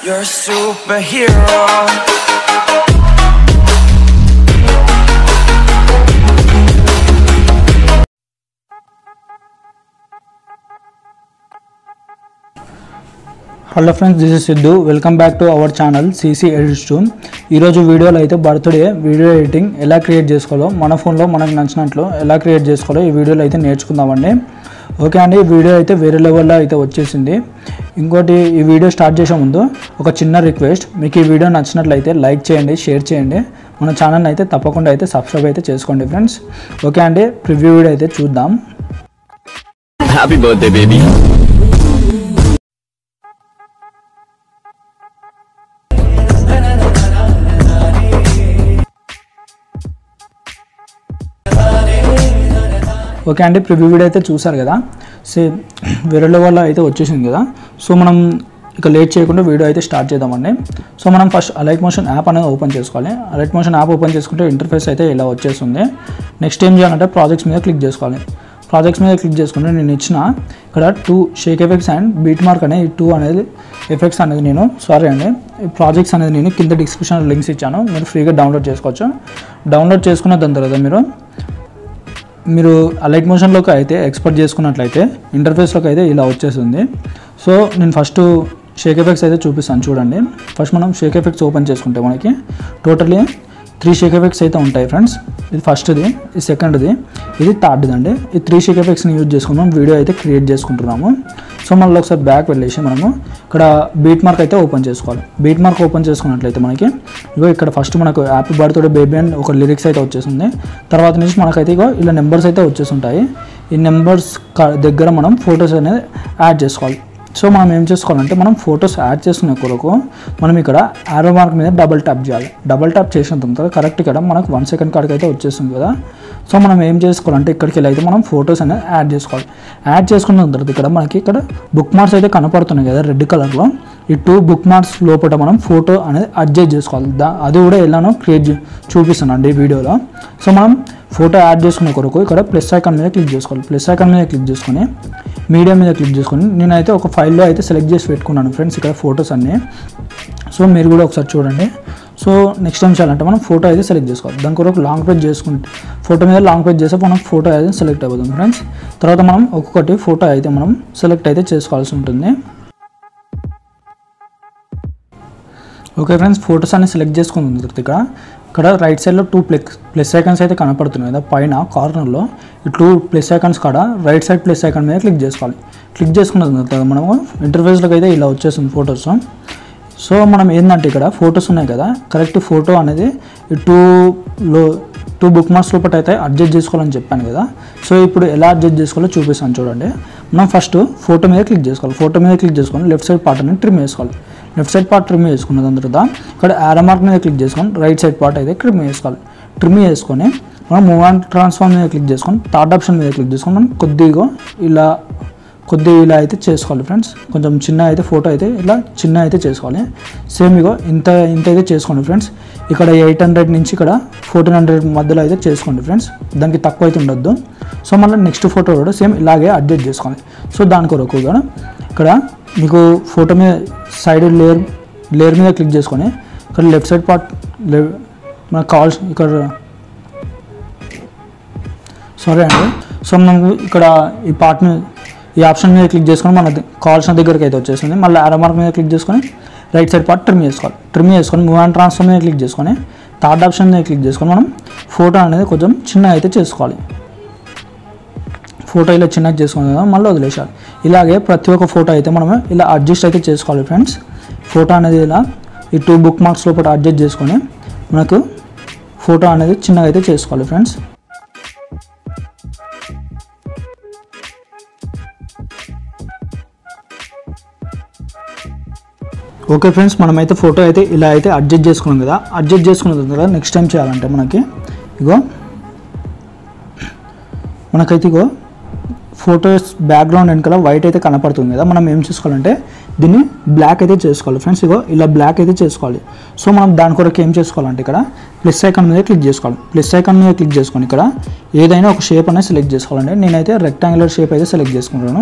You're a superhero. Hello friends this is Siddhu welcome back to our channel CC edits too ఈరోజు వీడియోలో అయితే birthday video editing ఎలా create చేసుకోవాలో మన ఫోన్లో మనకు నచ్చినట్లు ఎలా క్రియేట్ చేసుకోవాలో ఈ వీడియోలో అయితే నేర్చుకుందామండి ఓకే అండి ఈ వీడియో అయితే వేరే లెవెల్లో అయితే వచ్చేసింది ఇంకోటి ఈ వీడియో స్టార్ట్ చేసే ముందు ఒక చిన్న రిక్వెస్ట్ మీకు ఈ వీడియో నచ్చినట్లయితే లైక్ చేయండి షేర్ చేయండి మన ఛానల్ అయితే తప్పకుండా అయితే సబ్స్క్రైబ్ అయితే చేసుకోండి ఫ్రెండ్స్ ఓకే అండి ప్రివ్యూ వీడియో అయితే చూద్దాం Happy birthday, baby. ఓకే అండి ప్రివ్యూ వీడియో అయితే చూసారు కదా సేమ్ వేరే లెవెల్లో అయితే వచ్చేసింది కదా సో మనం ఇక లేట్ చేయకుండా వీడియో అయితే స్టార్ట్ చేద్దామండి సో మనం ఫస్ట్ అలైట్ మోషన్ యాప్ అనేది ఓపెన్ చేసుకోవాలి అలైట్ మోషన్ యాప్ ఓపెన్ చేసుకుంటే ఇంటర్ఫేస్ అయితే ఇలా వచ్చేస్తుంది నెక్స్ట్ ఏం చేయాలంటే ప్రాజెక్ట్స్ మీద క్లిక్ చేసుకోవాలి ప్రాజెక్ట్స్ మీద క్లిక్ చేసుకుంటే నేను ఇచ్చిన ఇక్కడ two shake effects and beat mark అనేది టూ అనేది ఎఫెక్ట్స్ అనేది నేను సారీ అండి ఈ ప్రాజెక్ట్స్ అనేది నేను కింద డిస్క్రిప్షన్ లింక్స్ ఇచ్చాను మీరు ఫ్రీగా డౌన్లోడ్ చేసుకోవచ్చు డౌన్లోడ్ చేసుకున్న దాని తర్వాత మీరు మీరు లైట్ మోషన్లోకి అయితే ఎక్స్పోర్ట్ చేసుకున్నట్లయితే ఇంటర్ఫేస్లోకి అయితే ఇలా వచ్చేస్తుంది సో నేను ఫస్ట్ షేక్ ఎఫెక్ట్స్ అయితే చూపిస్తాను చూడండి ఫస్ట్ మనం షేక్ ఎఫెక్ట్స్ ఓపెన్ చేసుకుంటే మనకి టోటలీ త్రీ షేక్ ఎఫెక్ట్స్ అయితే ఉంటాయి ఫ్రెండ్స్ ఇది ఫస్ట్ది ఇది సెకండ్ది ఇది థర్డ్ది అండి ఈ త్రీ షేక్ ఎఫెక్ట్స్ని యూజ్ చేసుకుని మనం వీడియో అయితే క్రియేట్ చేసుకుంటున్నాము సో మళ్ళీ ఒకసారి బ్యాక్ వెళ్ళేసి మనము ఇక్కడ బీట్ మార్క్ అయితే ఓపెన్ చేసుకోవాలి బీట్ మార్క్ ఓపెన్ చేసుకున్నట్లయితే మనకి ఇగో ఇక్కడ ఫస్ట్ మనకు హ్యాపీ బర్త్డే బేబీ అని ఒక లిరిక్స్ అయితే వచ్చేసింది తర్వాత నుంచి మనకైతే ఇగో ఇలా నెంబర్స్ అయితే వచ్చేస్తుంటాయి ఈ నెంబర్స్ దగ్గర మనం ఫొటోస్ అనేది యాడ్ చేసుకోవాలి సో మనం ఏం చేసుకోవాలంటే మనం ఫొటోస్ యాడ్ చేసుకునే కొరకు మనం ఇక్కడ ఆరో మార్క్ మీద డబల్ ట్యాప్ చేయాలి డబల్ ట్యాప్ చేసిన తర్వాత కరెక్ట్ ఇక్కడ మనకు వన్ సెకండ్ కాడికి అయితే వచ్చేస్తుంది కదా సో మనం ఏం చేసుకోవాలంటే ఇక్కడికి వెళ్ళి అయితే మనం ఫొటోస్ అనేది యాడ్ చేసుకోవాలి యాడ్ చేసుకున్న తర్వాత ఇక్కడ మనకి ఇక్కడ బుక్ మార్క్స్ అయితే కనపడుతున్నాయి కదా రెడ్ కలర్లో ఈ టూ బుక్ మార్క్స్ లోపల మనం ఫోటో అనేది అడ్జస్ట్ చేసుకోవాలి దా అది కూడా ఎలానో క్రియేట్ చూపిస్తాను అండి ఈ వీడియోలో సో మనం ఫోటో యాడ్ చేసుకునే కొరకు ఇక్కడ ప్లస్ ఐకాన్ మీద క్లిక్ చేసుకోవాలి ప్లస్ ఐకాన్ మీద క్లిక్ చేసుకొని మీడియా మీద క్లిక్ చేసుకొని నేనైతే ఒక ఫైల్లో అయితే సెలెక్ట్ చేసి పెట్టుకున్నాను ఫ్రెండ్స్ ఇక్కడ ఫొటోస్ అన్నీ సో మీరు కూడా ఒకసారి చూడండి సో నెక్స్ట్ టైం చేయాలంటే మనం ఫోటో అయితే సెలెక్ట్ చేసుకోవాలి దాని కొరకు లాంగ్ పేజ్ చేసుకుంటే ఫోటో మీద లాంగ్ పేజ్ చేస్తే మనం ఫోటో అయితే సెలెక్ట్ అయిపోతుంది ఫ్రెండ్స్ తర్వాత మనం ఒక్కొక్కటి ఫోటో అయితే మనం సెలెక్ట్ అయితే చేసుకోవాల్సి ఉంటుంది ఓకే ఫ్రెండ్స్ ఫొటోస్ అన్ని సెలెక్ట్ చేసుకుని ఉంది ఇక్కడ ఇక్కడ రైట్ సైడ్లో టూ ప్లస్ ప్లస్ ఐకాన్స్ అయితే కనపడుతున్నాయి కదా పైన కార్నర్లో ఈ టూ ప్లస్ ఐకాన్స్ కాడ రైట్ సైడ్ ప్లస్ ఐకాన్ మీద క్లిక్ చేసుకోవాలి క్లిక్ చేసుకున్న తర్వాత మనము ఇంటర్ఫేస్లోకి అయితే ఇలా వచ్చేస్తుంది ఫొటోస్ సో మనం ఏంటంటే ఇక్కడ ఫొటోస్ ఉన్నాయి కదా కరెక్ట్ ఫోటో అనేది ఈ టూ లో టూ బుక్ మార్క్స్ లోపల అయితే అడ్జస్ట్ చేసుకోవాలని చెప్పాను కదా సో ఇప్పుడు ఎలా అడ్జస్ట్ చేసుకోవాలో చూపిస్తాను చూడండి మనం ఫస్ట్ ఫోటో మీద క్లిక్ చేసుకోవాలి ఫోటో మీద క్లిక్ చేసుకొని లెఫ్ట్ సైడ్ పార్ట్ అనేది ట్రిమ్ చేసుకోవాలి లెఫ్ట్ సైడ్ పార్ట్ ట్రిమ్ చేసుకున్న దాని తర్వాత ఇక్కడ యారో మార్క్ మీద క్లిక్ చేసుకొని రైట్ సైడ్ పార్ట్ అయితే ట్రిమ్ చేసుకోవాలి ట్రిమ్ చేసుకొని మనం మూవ్ అండ్ ట్రాన్స్ఫార్మ్ మీద క్లిక్ చేసుకొని థర్డ్ ఆప్షన్ మీద క్లిక్ చేసుకొని మనం కొద్దిగా ఇలా కొద్దిగా ఇలా అయితే చేసుకోవాలి ఫ్రెండ్స్ కొంచెం చిన్న అయితే ఫోటో అయితే ఇలా చిన్న అయితే చేసుకోవాలి సేమ్ ఇగో ఇంత ఇంత అయితే చేసుకోండి ఫ్రెండ్స్ ఇక్కడ ఎయిట్ హండ్రెడ్ నుంచి ఇక్కడ ఫోర్టీన్ హండ్రెడ్ మధ్యలో అయితే చేసుకోండి ఫ్రెండ్స్ దానికి తక్కువ అయితే ఉండొద్దు సో మళ్ళీ నెక్స్ట్ ఫోటో కూడా సేమ్ ఇలాగే అడ్జస్ట్ చేసుకోవాలి సో దాని కొరకు కూడా ఇక్కడ మీకు ఫోటో మీద సైడ్ లేయర్ లేయర్ మీద క్లిక్ చేసుకొని ఇక్కడ లెఫ్ట్ సైడ్ పార్ట్ మనకు కావాల్సిన ఇక్కడ సారీ అండి సో మనకు ఇక్కడ ఈ పార్ట్ మీద ఈ ఆప్షన్ మీద క్లిక్ చేసుకొని మన కావాల్సిన దగ్గరికి అయితే వచ్చేసింది మళ్ళీ ఆరో మార్క్ మీద క్లిక్ చేసుకొని రైట్ సైడ్ పార్ట్ ట్రిమ్ చేసుకోవాలి ట్రిమ్ చేసుకొని మూవ్ అండ్ ట్రాన్స్ఫర్ మీద క్లిక్ చేసుకొని థర్డ్ ఆప్షన్ మీద క్లిక్ చేసుకొని మనం ఫోటో అనేది కొంచెం చిన్న అయితే చేసుకోవాలి ఫోటో ఇలా చిన్నగా చేసుకుని కదా మళ్ళీ వదిలేసాలి ఇలాగే ప్రతి ఒక్క ఫోటో అయితే మనం ఇలా అడ్జస్ట్ అయితే చేసుకోవాలి ఫ్రెండ్స్ ఫోటో అనేది ఇలా ఈ టూ బుక్ మార్క్స్ లోపల అడ్జస్ట్ చేసుకొని మనకు ఫోటో అనేది చిన్నగా అయితే చేసుకోవాలి ఫ్రెండ్స్ ఓకే ఫ్రెండ్స్ మనమైతే ఫోటో అయితే ఇలా అయితే అడ్జస్ట్ చేసుకున్నాం కదా అడ్జస్ట్ చేసుకున్న తర్వాత నెక్స్ట్ టైం చేయాలంటే మనకి ఇగో మనకైతే ఇగో ఫొటోస్ బ్యాక్గ్రౌండ్ వెనకాల వైట్ అయితే కనపడుతుంది కదా మనం ఏం చేసుకోవాలంటే దీన్ని బ్లాక్ అయితే చేసుకోవాలి ఫ్రెండ్స్ ఇగో ఇలా బ్లాక్ అయితే చేసుకోవాలి సో మనం దాని కొరకు ఏం చేసుకోవాలంటే ఇక్కడ ప్లస్ ఐకాన్ మీద క్లిక్ చేసుకోవాలి ప్లస్ ఐకాన్ మీద క్లిక్ చేసుకొని ఇక్కడ ఏదైనా ఒక షేప్ అనేది సెలెక్ట్ చేసుకోవాలండి నేనైతే రెక్టాంగులర్ షేప్ అయితే సెలెక్ట్ చేసుకుంటాను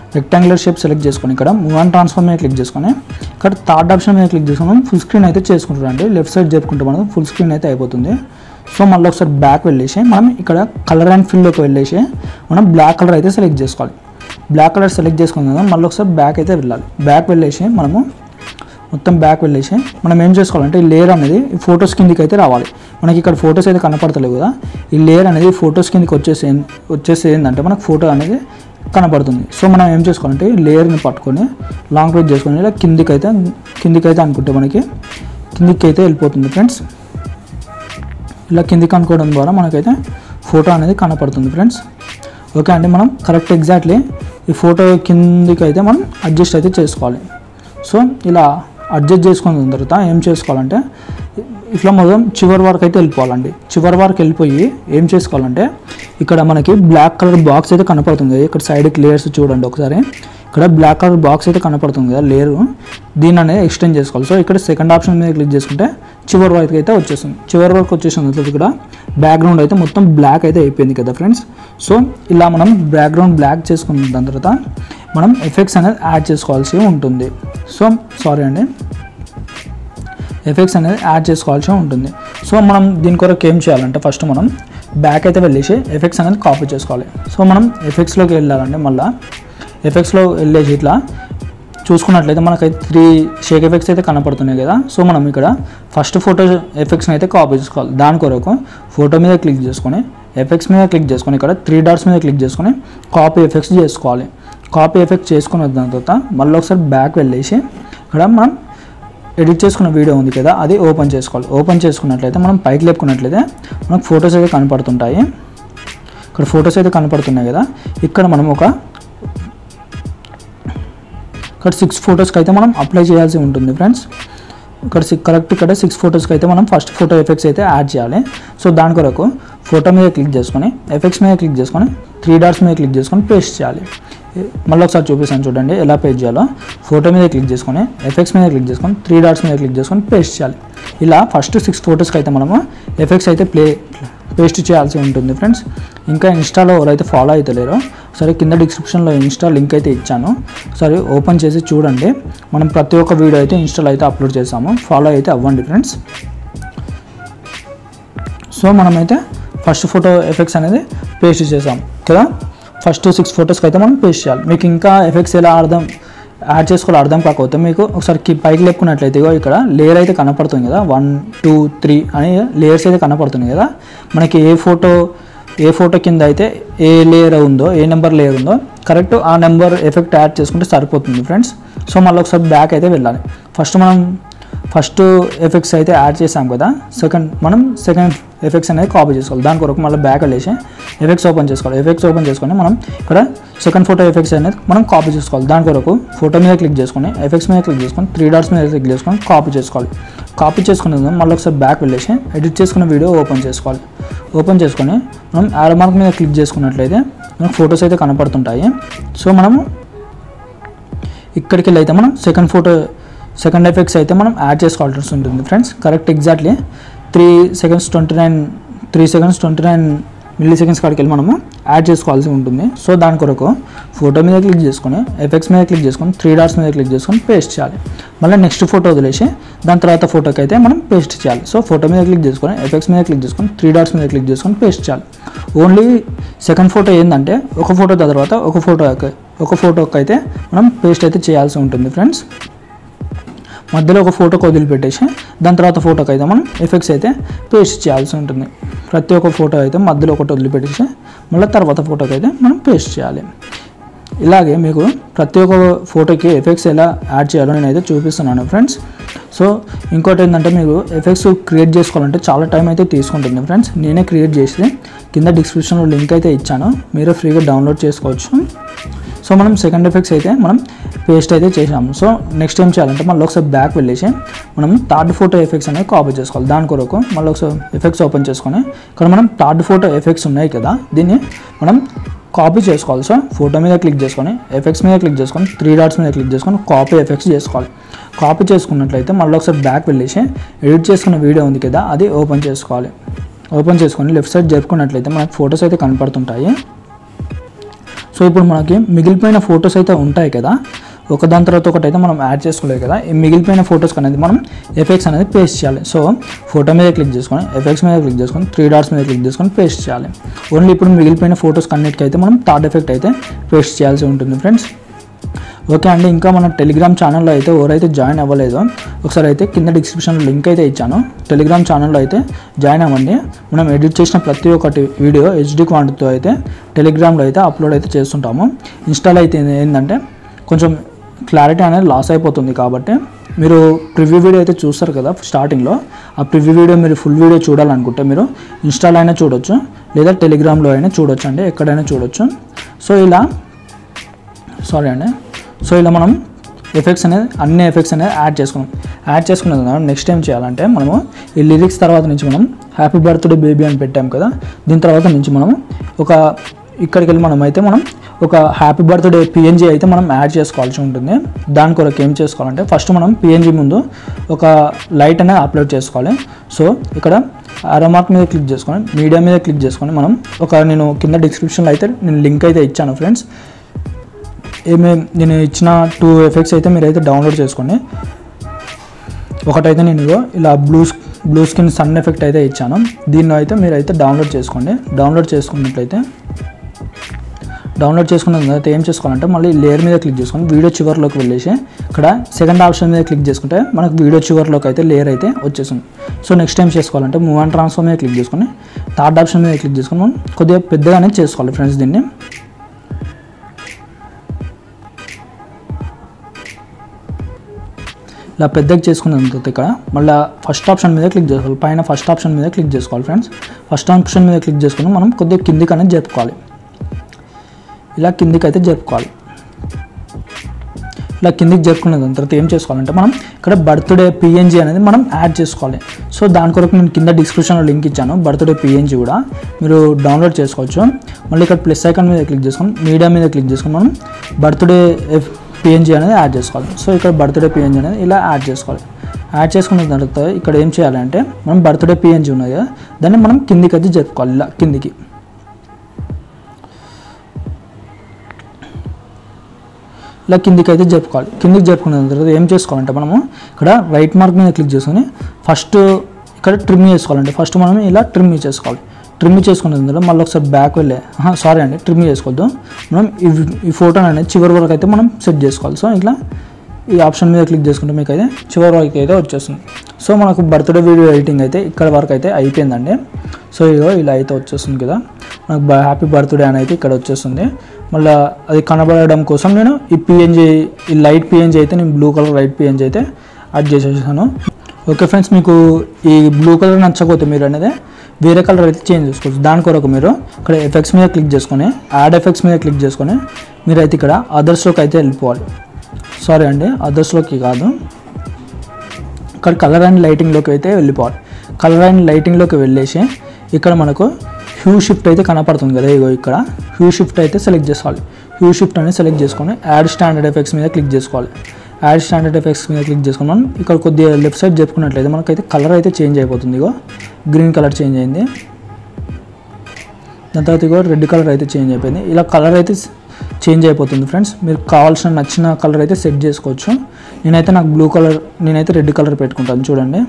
రెక్టాంగులర్ షేప్ సెలెక్ట్ చేసుకొని ఇక్కడ మూవ్ అండ్ ట్రాన్స్ఫార్మ్ మీద క్లిక్ చేసుకొని ఇక్కడ థర్డ్ ఆప్షన్ మీద క్లిక్ చేసుకుని ఫుల్ స్క్రీన్ అయితే చేసుకుంటారండి లెఫ్ట్ సైడ్ చెప్పుకుంటే మనకు ఫుల్ స్క్రీన్ అయితే అయిపోతుంది సో మళ్ళీ ఒకసారి బ్యాక్ వెళ్ళేసి మనం ఇక్కడ కలర్ అండ్ ఫిల్లోకి వెళ్ళేసి మనం బ్లాక్ కలర్ అయితే సెలెక్ట్ చేసుకోవాలి బ్లాక్ కలర్ సెలెక్ట్ చేసుకున్న కదా మళ్ళీ ఒకసారి బ్యాక్ అయితే వెళ్ళాలి బ్యాక్ వెళ్ళేసి మనము మొత్తం బ్యాక్ వెళ్ళేసి మనం ఏం చేసుకోవాలంటే ఈ లేయర్ అనేది ఈ ఫొటోస్ కిందికి అయితే రావాలి మనకి ఇక్కడ ఫొటోస్ అయితే కనపడతలేవు కదా ఈ లేయర్ అనేది ఫొటోస్ కిందికి వచ్చేసి ఏం- వచ్చేసి ఏంటంటే మనకు ఫోటో అనేది కనపడుతుంది సో మనం ఏం చేసుకోవాలంటే ఈ లేయర్ని పట్టుకొని లాంగ్ ప్రెస్ చేసుకొని ఇలా కిందికి అయితే కిందికి అయితే అనుకుంటే మనకి కిందికి అయితే వెళ్ళిపోతుంది ఫ్రెండ్స్ ఇలా కిందికి అనుకోవడం ద్వారా మనకైతే ఫోటో అనేది కనపడుతుంది ఫ్రెండ్స్ ఓకే అండి మనం కరెక్ట్ ఎగ్జాక్ట్లీ ఈ ఫోటో కిందికి అయితే మనం అడ్జస్ట్ అయితే చేసుకోవాలి సో ఇలా అడ్జస్ట్ చేసుకున్న తర్వాత ఏం చేసుకోవాలంటే ఇట్లా మొత్తం చివరి వరకు అయితే వెళ్ళిపోవాలండి చివరి వరకు వెళ్ళిపోయి ఏం చేసుకోవాలంటే ఇక్కడ మనకి బ్లాక్ కలర్ బాక్స్ అయితే కనపడుతుంది ఇక్కడ సైడ్కి లేయర్స్ చూడండి ఒకసారి ఇక్కడ బ్లాక్ కలర్ బాక్స్ అయితే కనపడుతుంది కదా లేయర్ దీన్ని అనేది ఎక్స్టెండ్ చేసుకోవాలి సో ఇక్కడ సెకండ్ ఆప్షన్ మీద క్లిక్ చేసుకుంటే చివరి వరకు అయితే వచ్చేస్తుంది చివరి వరకు వచ్చేసింది తర్వాత ఇక్కడ బ్యాక్గ్రౌండ్ అయితే మొత్తం బ్లాక్ అయితే అయిపోయింది కదా ఫ్రెండ్స్ సో ఇలా మనం బ్యాక్గ్రౌండ్ బ్లాక్ చేసుకున్న దాని తర్వాత మనం ఎఫెక్ట్స్ అనేది యాడ్ చేసుకోవాల్సి ఉంటుంది సో సారీ అండి ఎఫెక్ట్స్ అనేది యాడ్ చేసుకోవాల్సి ఉంటుంది సో మనం దీని కొరకు ఏం చేయాలంటే ఫస్ట్ మనం బ్యాక్ అయితే వెళ్ళేసి ఎఫెక్ట్స్ అనేది కాపీ చేసుకోవాలి సో మనం ఎఫెక్ట్స్లోకి వెళ్ళాలంటే మళ్ళీ ఎఫెక్ట్స్లో వెళ్ళేసి ఇట్లా చూసుకున్నట్లయితే మనకైతే త్రీ షేక్ ఎఫెక్ట్స్ అయితే కనపడుతున్నాయి కదా సో మనం ఇక్కడ ఫస్ట్ ఫోటో ఎఫెక్ట్స్ని అయితే కాపీ చేసుకోవాలి దాని కొరకు ఫోటో మీద క్లిక్ చేసుకొని ఎఫెక్ట్స్ మీద క్లిక్ చేసుకొని ఇక్కడ త్రీ డాట్స్ మీద క్లిక్ చేసుకొని కాపీ ఎఫెక్ట్స్ చేసుకోవాలి కాపీ ఎఫెక్ట్స్ చేసుకున్న దాని తర్వాత మళ్ళీ ఒకసారి బ్యాక్ వెళ్ళేసి ఇక్కడ మనం ఎడిట్ చేసుకున్న వీడియో ఉంది కదా అది ఓపెన్ చేసుకోవాలి ఓపెన్ చేసుకున్నట్లయితే మనం పైకి లేపుకున్నట్లయితే మనకు ఫొటోస్ అయితే కనపడుతుంటాయి ఇక్కడ ఫొటోస్ అయితే కనపడుతున్నాయి కదా ఇక్కడ మనం ఒక ఇక్కడ సిక్స్ ఫొటోస్కి అయితే మనం అప్లై చేయాల్సి ఉంటుంది ఫ్రెండ్స్ ఇక్కడ సిక్ కరెక్ట్ ఇక్కడ సిక్స్ ఫొటోస్కి అయితే మనం ఫస్ట్ ఫోటో ఎఫెక్ట్స్ అయితే యాడ్ చేయాలి సో దాని కొరకు ఫోటో మీద క్లిక్ చేసుకొని ఎఫెక్ట్స్ మీద క్లిక్ చేసుకొని త్రీ డాట్స్ మీద క్లిక్ చేసుకొని పేస్ట్ చేయాలి మళ్ళీ ఒకసారి చూపిస్తాను చూడండి ఎలా పేస్ట్ చేయాలో ఫోటో మీద క్లిక్ చేసుకొని ఎఫెక్ట్స్ మీద క్లిక్ చేసుకొని త్రీ డాట్స్ మీద క్లిక్ చేసుకొని పేస్ట్ చేయాలి ఇలా ఫస్ట్ సిక్స్ ఫొటోస్కి అయితే మనము ఎఫెక్ట్స్ అయితే ప్లే పేస్ట్ చేయాల్సి ఉంటుంది ఫ్రెండ్స్ ఇంకా ఇన్స్టాలో ఎవరైతే ఫాలో అవుతలేరో సరే కింద డిస్క్రిప్షన్లో ఇన్స్టా లింక్ అయితే ఇచ్చాను సరే ఓపెన్ చేసి చూడండి మనం ప్రతి ఒక్క వీడియో అయితే ఇన్స్టాలో అయితే అప్లోడ్ చేసాము ఫాలో అయితే అవ్వండి ఫ్రెండ్స్ సో మనమైతే ఫస్ట్ ఫోటో ఎఫెక్ట్స్ అనేది పేస్ట్ చేసాం కదా ఫస్ట్ సిక్స్ ఫొటోస్కి అయితే మనం పేస్ట్ చేయాలి మీకు ఇంకా ఎఫెక్ట్స్ ఎలా అర్థం యాడ్ చేసుకోవాలి అర్థం కాకపోతే మీకు ఒకసారి కి- పైకి లేపుకున్నట్లయితే ఇగో ఇక్కడ లేయర్ అయితే కనపడుతుంది కదా వన్ టూ త్రీ అని లేయర్స్ అయితే కనపడుతున్నాయి కదా మనకి ఏ ఫోటో ఏ ఫోటో కింద అయితే ఏ లేయర్ ఉందో ఏ నెంబర్ లేయర్ ఉందో కరెక్ట్ ఆ నెంబర్ ఎఫెక్ట్ యాడ్ చేసుకుంటే సరిపోతుంది ఫ్రెండ్స్ సో మళ్ళీ ఒకసారి బ్యాక్ అయితే వెళ్ళాలి ఫస్ట్ మనం ఫస్ట్ ఎఫెక్ట్స్ అయితే యాడ్ చేసాం కదా సెకండ్ మనం సెకండ్ ఎఫెక్ట్స్ అనేది కాపీ చేసుకోవాలి దాని కొరకు మళ్ళీ బ్యాక్ వెళ్ళేసి ఎఫెక్ట్స్ ఓపెన్ చేసుకోవాలి ఎఫెక్ట్స్ ఓపెన్ చేసుకొని మనం ఇక్కడ సెకండ్ ఫోటో ఎఫెక్ట్స్ అనేది మనం కాపీ చేసుకోవాలి దాని కొరకు ఫోటో మీద క్లిక్ చేసుకొని ఎఫెక్ట్స్ మీద క్లిక్ చేసుకొని త్రీ డాట్స్ మీద క్లిక్ చేసుకొని కాపీ చేసుకోవాలి కాపీ చేసుకున్న మళ్ళీ ఒకసారి బ్యాక్ వెళ్ళేసి ఎడిట్ చేసుకున్న వీడియో ఓపెన్ చేసుకోవాలి ఓపెన్ చేసుకొని మనం యారో మార్క్ మీద క్లిక్ చేసుకున్నట్లయితే మనకు ఫొటోస్ అయితే కనపడుతుంటాయి సో మనము ఇక్కడికి వెళ్ళి అయితే మనం సెకండ్ ఫోటో సెకండ్ ఎఫెక్ట్స్ అయితే మనం యాడ్ చేసుకోవాల్సి ఉంటుంది friends correct exactly three seconds twenty nine three seconds twenty nine milliseconds కాడికి వెళ్ళి మనము యాడ్ చేసుకోవాల్సి ఉంటుంది సో దాని కొరకు ఫోటో మీద క్లిక్ చేసుకొని ఎఫెక్ట్స్ మీద క్లిక్ చేసుకొని త్రీ డాట్స్ మీద క్లిక్ చేసుకొని పేస్ట్ చేయాలి మళ్ళీ నెక్స్ట్ ఫోటో వదిలేసి దాని తర్వాత ఫోటోకి అయితే మనం పేస్ట్ చేయాలి సో ఫోటో మీద క్లిక్ చేసుకొని ఎఫెక్ట్స్ మీద క్లిక్ చేసుకొని త్రీ డాట్స్ మీద క్లిక్ చేసుకొని పేస్ట్ చేయాలి ఓన్లీ సెకండ్ ఫోటో ఏంటంటే ఒక ఫోటో తర్వాత ఒక ఫోటో ఒక ఫోటోకి అయితే మనం పేస్ట్ అయితే చేయాల్సి ఉంటుంది ఫ్రెండ్స్ మధ్యలో ఒక ఫోటోకి వదిలిపెట్టేసి దాని తర్వాత ఫోటోకి అయితే మనం ఎఫెక్ట్స్ అయితే పేస్ట్ చేయాల్సి ఉంటుంది ప్రతి ఒక్క ఫోటో అయితే మధ్యలో ఒకటి వదిలిపెట్టేసి మళ్ళీ తర్వాత ఫోటోకి అయితే మనం పేస్ట్ చేయాలి ఇలాగే మీకు ప్రతి ఒక్క ఫోటోకి ఎఫెక్ట్స్ ఎలా యాడ్ చేయాలో నేనైతే చూపిస్తున్నాను ఫ్రెండ్స్ సో ఇంకోటి ఏంటంటే మీరు ఎఫెక్ట్స్ క్రియేట్ చేసుకోవాలంటే చాలా టైం అయితే తీసుకుంటుంది ఫ్రెండ్స్ నేనే క్రియేట్ చేసి కింద డిస్క్రిప్షన్లో లింక్ అయితే ఇచ్చాను మీరు ఫ్రీగా డౌన్లోడ్ చేసుకోవచ్చు సో మనం సెకండ్ ఎఫెక్ట్స్ అయితే మనం పేస్ట్ అయితే చేసాము సో నెక్స్ట్ ఏం చేయాలంటే మళ్ళీ ఒకసారి బ్యాక్ వెళ్ళేసి మనం థర్డ్ ఫోటో ఎఫెక్ట్స్ అనేవి కాపీ చేసుకోవాలి దాని కొరకు మళ్ళీ ఒకసారి ఎఫెక్ట్స్ ఓపెన్ చేసుకొని ఇక్కడ మనం థర్డ్ ఫోటో ఎఫెక్ట్స్ ఉన్నాయి కదా దీన్ని మనం కాపీ చేసుకోవాలి సో ఫోటో మీద క్లిక్ చేసుకొని ఎఫెక్ట్స్ మీద క్లిక్ చేసుకొని త్రీ డాట్స్ మీద క్లిక్ చేసుకొని కాపీ ఎఫెక్ట్స్ చేసుకోవాలి కాపీ చేసుకున్నట్లయితే మళ్ళీ ఒకసారి బ్యాక్ వెళ్ళేసి ఎడిట్ చేసుకున్న వీడియో ఉంది కదా అది ఓపెన్ చేసుకోవాలి ఓపెన్ చేసుకొని లెఫ్ట్ సైడ్ జరుపుకున్నట్లయితే మనకు ఫొటోస్ అయితే కనపడుతుంటాయి సో ఇప్పుడు మనకి మిగిలిపోయిన ఫొటోస్ అయితే ఉంటాయి కదా ఒక దాని తర్వాత ఒకటి అయితే మనం యాడ్ చేసుకోలేదు కదా ఈ మిగిలిపోయిన ఫొటోస్ అనేది మనం ఎఫెక్ట్స్ అనేది పేస్ట్ చేయాలి సో ఫోటో మీద క్లిక్ చేసుకొని ఎఫెక్ట్స్ మీద క్లిక్ చేసుకొని త్రీ డాట్స్ మీద క్లిక్ చేసుకొని పేస్ట్ చేయాలి ఓన్లీ ఇప్పుడు మిగిలిపోయిన ఫొటోస్ అన్నిటికీ అయితే మనం థర్డ్ ఎఫెక్ట్ అయితే పేస్ట్ చేయాల్సి ఉంటుంది ఫ్రెండ్స్ ఓకే అండి ఇంకా మన టెలిగ్రామ్ ఛానల్లో అయితే ఎవరైతే జాయిన్ అవ్వలేదో ఒకసారి అయితే కింద డిస్క్రిప్షన్లో లింక్ అయితే ఇచ్చాను టెలిగ్రామ్ ఛానల్లో అయితే జాయిన్ అవ్వండి మనం ఎడిట్ చేసిన ప్రతి ఒక్కటి వీడియో హెచ్డి క్వాంటిటీతో అయితే టెలిగ్రామ్లో అయితే అప్లోడ్ అయితే చేస్తుంటాము ఇన్స్టాల్ అయితే ఏంటంటే కొంచెం క్లారిటీ అనేది లాస్ అయిపోతుంది కాబట్టి మీరు ప్రివ్యూ వీడియో అయితే చూస్తారు కదా స్టార్టింగ్లో ఆ ప్రివ్యూ వీడియో మీరు ఫుల్ వీడియో చూడాలనుకుంటే మీరు ఇన్స్టాలో అయినా చూడొచ్చు లేదా టెలిగ్రామ్లో అయినా చూడొచ్చు అండి ఎక్కడైనా చూడొచ్చు సో ఇలా సారీ అండి సో ఇలా మనం ఎఫెక్ట్స్ అనేది అన్ని ఎఫెక్ట్స్ అనేది యాడ్ చేసుకున్నాం యాడ్ చేసుకున్న తర్వాత నెక్స్ట్ ఏం చేయాలంటే మనము ఈ లిరిక్స్ తర్వాత నుంచి మనం హ్యాపీ బర్త్డే బేబీ అని పెట్టాం కదా దీని తర్వాత నుంచి మనం ఒక ఇక్కడికి వెళ్ళి మనం అయితే మనం ఒక హ్యాపీ బర్త్డే పిఎన్జీ అయితే మనం యాడ్ చేసుకోవాల్సి ఉంటుంది దాని కొరకు ఏం చేసుకోవాలంటే ఫస్ట్ మనం పిఎన్జీ ముందు ఒక లైట్ అనేది అప్లోడ్ చేసుకోవాలి సో ఇక్కడ అరోమార్క్ మీద క్లిక్ చేసుకొని మీడియా మీద క్లిక్ చేసుకొని మనం ఒక నేను కింద డిస్క్రిప్షన్లో అయితే నేను లింక్ అయితే ఇచ్చాను ఫ్రెండ్స్ ఏమే నేను ఇచ్చిన టూ ఎఫెక్ట్స్ అయితే మీరైతే డౌన్లోడ్ చేసుకోండి ఒకటైతే నేను ఇగో ఇలా blue blue skin sun effect అయితే ఇచ్చాను దీన్ని అయితే మీరైతే డౌన్లోడ్ చేసుకోండి డౌన్లోడ్ చేసుకున్నట్లయితే డౌన్లోడ్ చేసుకున్న తర్వాత ఏం చేసుకోవాలంటే మళ్ళీ లేయర్ మీద క్లిక్ చేసుకొని వీడియో చివరిలోకి వెళ్ళేసి ఇక్కడ సెకండ్ ఆప్షన్ మీద క్లిక్ చేసుకుంటే మనకు వీడియో చివరిలోకి అయితే లేయర్ అయితే వచ్చేస్తుంది సో నెక్స్ట్ ఏం చేసుకోవాలంటే మూవ్ అండ్ ట్రాన్స్ఫర్ మీద క్లిక్ చేసుకొని థర్డ్ ఆప్షన్ మీద క్లిక్ చేసుకొని మనం కొద్దిగా పెద్దగానే చేసుకోవాలి ఫ్రెండ్స్ దీన్ని ఇలా పెద్దగా చేసుకున్న తర్వాత ఇక్కడ మళ్ళీ ఫస్ట్ ఆప్షన్ మీద క్లిక్ చేసుకోవాలి పైన ఫస్ట్ ఆప్షన్ మీద క్లిక్ చేసుకోవాలి ఫ్రెండ్స్ ఫస్ట్ ఆప్షన్ మీద క్లిక్ చేసుకుని మనం కొద్దిగా కిందికి అనేది జరుపుకోవాలి ఇలా కిందికి అయితే జరుపుకోవాలి ఇలా కిందికి జరుపుకున్న దాని తర్వాత ఏం చేసుకోవాలంటే మనం ఇక్కడ బర్త్డే పిఎన్జీ అనేది మనం యాడ్ చేసుకోవాలి సో దాని కొరకు నేను కింద డిస్క్రిప్షన్లో లింక్ ఇచ్చాను బర్త్డే పిఎన్జీ కూడా మీరు డౌన్లోడ్ చేసుకోవచ్చు మళ్ళీ ఇక్కడ ప్లస్ ఐకాన్ మీద క్లిక్ చేసుకొని మీడియా మీద క్లిక్ చేసుకొని మనం బర్త్డే పిఎన్జీ అనేది యాడ్ చేసుకోవాలి సో ఇక్కడ బర్త్డే పిఎన్జీ అనేది ఇలా యాడ్ చేసుకోవాలి యాడ్ చేసుకున్న తర్వాత ఇక్కడ ఏం చేయాలంటే మనం బర్త్డే పిఎన్జీ ఉన్నది కదా దాన్ని మనం కిందికి అయితే జరుపుకోవాలి ఇలా కిందికి ఇలా కిందికి అయితే జరుపుకోవాలి కిందికి జరుపుకున్న తర్వాత ఏం చేసుకోవాలంటే మనము ఇక్కడ రైట్ మార్క్ మీద క్లిక్ చేసుకొని ఫస్ట్ ఇక్కడ ట్రిమ్ చేసుకోవాలండి ఫస్ట్ మనం ఇలా ట్రిమ్ చేసుకోవాలి ట్రిమ్ చేసుకున్న తర్వాత మళ్ళీ ఒకసారి బ్యాక్ వెళ్ళే సారీ అండి ట్రిమ్ చేసుకోవద్దు మనం ఈ ఈ ఫోటో అనేది చివరి వరకు అయితే మనం సెట్ చేసుకోవాలి సో ఇట్లా ఈ ఆప్షన్ మీద క్లిక్ చేసుకుంటే మీకు అయితే చివరి వరకు అయితే వచ్చేస్తుంది సో మనకు బర్త్డే వీడియో ఎడిటింగ్ అయితే ఇక్కడ వరకు అయితే అయిపోయిందండి సో ఇగో ఇలా అయితే వచ్చేస్తుంది కదా మనకు హ్యాపీ బర్త్డే అని అయితే ఇక్కడ వచ్చేస్తుంది మళ్ళీ అది కనబడడం కోసం నేను ఈ పిఎన్జీ ఈ లైట్ పిఎన్జీ అయితే నేను బ్లూ కలర్ లైట్ పిఎన్జీ అయితే యాడ్ చేసేసాను ఓకే ఫ్రెండ్స్ మీకు ఈ బ్లూ కలర్ నచ్చకపోతే మీరు అనేది వేరే కలర్ అయితే చేంజ్ చేసుకోవచ్చు దాని కొరకు మీరు ఇక్కడ ఎఫెక్ట్స్ మీద క్లిక్ చేసుకొని యాడ్ ఎఫెక్ట్స్ మీద క్లిక్ చేసుకొని మీరైతే ఇక్కడ అదర్స్లోకి అయితే వెళ్ళిపోవాలి సారీ అండి అదర్స్లోకి కాదు ఇక్కడ కలర్ అండ్ లైటింగ్లోకి అయితే వెళ్ళిపోవాలి కలర్ అండ్ లైటింగ్లోకి వెళ్ళేసి ఇక్కడ మనకు హ్యూ షిఫ్ట్ అయితే కనపడుతుంది కదా ఇగో ఇక్కడ హ్యూ షిఫ్ట్ అయితే సెలెక్ట్ చేసుకోవాలి హ్యూ షిఫ్ట్ అనేది సెలెక్ట్ చేసుకొని యాడ్ స్టాండర్డ్ ఎఫెక్ట్స్ మీద క్లిక్ చేసుకోవాలి యాడ్ స్టాండర్డ్ ఎఫెక్ట్స్ మీద క్లిక్ చేసుకొని మనం ఇక్కడ కొద్దిగా లెఫ్ట్ సైడ్ చెప్పుకున్నట్లయితే మనకైతే కలర్ అయితే చేంజ్ అయిపోతుంది ఇగో గ్రీన్ కలర్ చేంజ్ అయింది దాని తర్వాత ఇగో రెడ్ కలర్ అయితే చేంజ్ అయిపోయింది ఇలా కలర్ అయితే చేంజ్ అయిపోతుంది ఫ్రెండ్స్ మీరు కావాల్సిన నచ్చిన కలర్ అయితే సెట్ చేసుకోవచ్చు నేనైతే నాకు బ్లూ కలర్ నేనైతే రెడ్ కలర్ పెట్టుకుంటాను చూడండి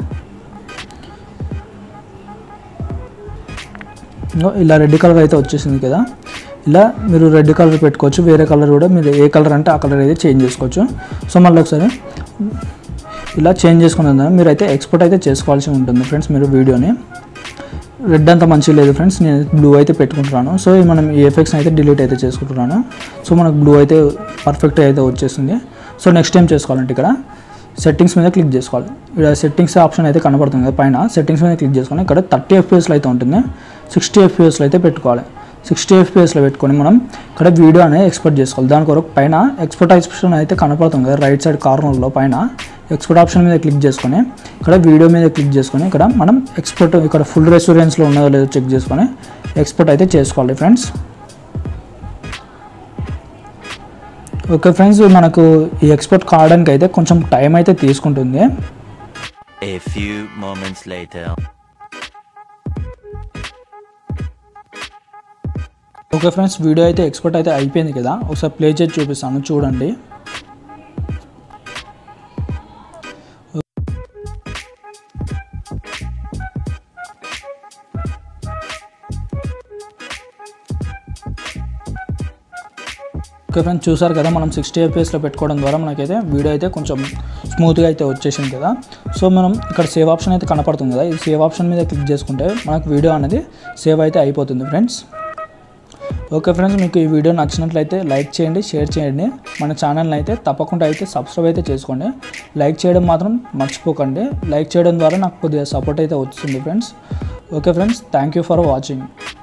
ఇగో ఇలా రెడ్ కలర్ అయితే వచ్చేసింది కదా ఇలా మీరు రెడ్ కలర్ పెట్టుకోవచ్చు వేరే కలర్ కూడా మీరు ఏ కలర్ అంటే ఆ కలర్ అయితే చేంజ్ చేసుకోవచ్చు సో మళ్ళీ ఒకసారి ఇలా చేంజ్ చేసుకున్న మీరు అయితే ఎక్స్పోర్ట్ అయితే చేసుకోవాల్సి ఉంటుంది ఫ్రెండ్స్ మీరు వీడియోని రెడ్ అంత మంచిగా లేదు ఫ్రెండ్స్ నేను బ్లూ అయితే పెట్టుకుంటున్నాను సో ఈ మనం ఈ ఎఫెక్ట్స్ అయితే డిలీట్ అయితే చేసుకుంటున్నాను సో మనకు బ్లూ అయితే పర్ఫెక్ట్ అయితే వచ్చేసింది సో నెక్స్ట్ ఏం చేసుకోవాలంటే ఇక్కడ సెట్టింగ్స్ మీద క్లిక్ చేసుకోవాలి ఇక్కడ సెట్టింగ్స్ ఆప్షన్ అయితే కనబడుతుంది కదా పైన సెట్టింగ్స్ మీద క్లిక్ చేసుకొని ఇక్కడ థర్టీ ఎఫ్పిఎస్లో అయితే ఉంటుంది సిక్స్టీ ఎఫ్పిఎస్లో అయితే పెట్టుకోవాలి సిక్స్టీ ఎఫ్పిఎస్లో పెట్టుకొని మనం ఇక్కడ వీడియో అనేది ఎక్స్పోర్ట్ చేసుకోవాలి దాని కొరకు పైన ఎక్స్పోర్ట్ ఆప్షన్ అయితే కనపడుతుంది కదా రైట్ సైడ్ కార్నర్లో పైన ఎక్స్పోర్ట్ ఆప్షన్ మీద క్లిక్ చేసుకొని ఇక్కడ వీడియో మీద క్లిక్ చేసుకొని ఇక్కడ మనం ఎక్స్పోర్ట్ ఇక్కడ ఫుల్ రెస్యూరెన్స్లో ఉన్నదో లేదో చెక్ చేసుకొని ఎక్స్పోర్ట్ అయితే చేసుకోవాలి ఫ్రెండ్స్ ఓకే ఫ్రెండ్స్ మనకు ఈ ఎక్స్పోర్ట్ కావడానికి అయితే కొంచెం టైం అయితే తీసుకుంటుంది A few moments later. Okay friends video అయితే ఎక్స్పోర్ట్ అయితే అయిపోయింది కదా ఒకసారి ప్లే చేసి చూపిస్తాను చూడండి ఓకే ఫ్రెండ్స్ చూసారు కదా మనం సిక్స్టీ ఎఫ్పిఎస్లో పెట్టుకోవడం ద్వారా మనకైతే వీడియో అయితే కొంచెం స్మూత్గా అయితే వచ్చేసింది కదా సో మనం ఇక్కడ సేవ్ ఆప్షన్ అయితే కనపడుతుంది కదా ఈ సేవ్ ఆప్షన్ మీద క్లిక్ చేసుకుంటే మనకు వీడియో అనేది సేవ్ అయితే అయిపోతుంది ఫ్రెండ్స్ ఓకే ఫ్రెండ్స్ మీకు ఈ వీడియో నచ్చినట్లయితే లైక్ చేయండి షేర్ చేయండి మన ఛానల్ని అయితే తప్పకుండా అయితే సబ్స్క్రైబ్ అయితే చేసుకోండి లైక్ చేయడం మాత్రం మర్చిపోకండి లైక్ చేయడం ద్వారా నాకు కొద్దిగా సపోర్ట్ అయితే వస్తుంది friends okay friends thank you for watching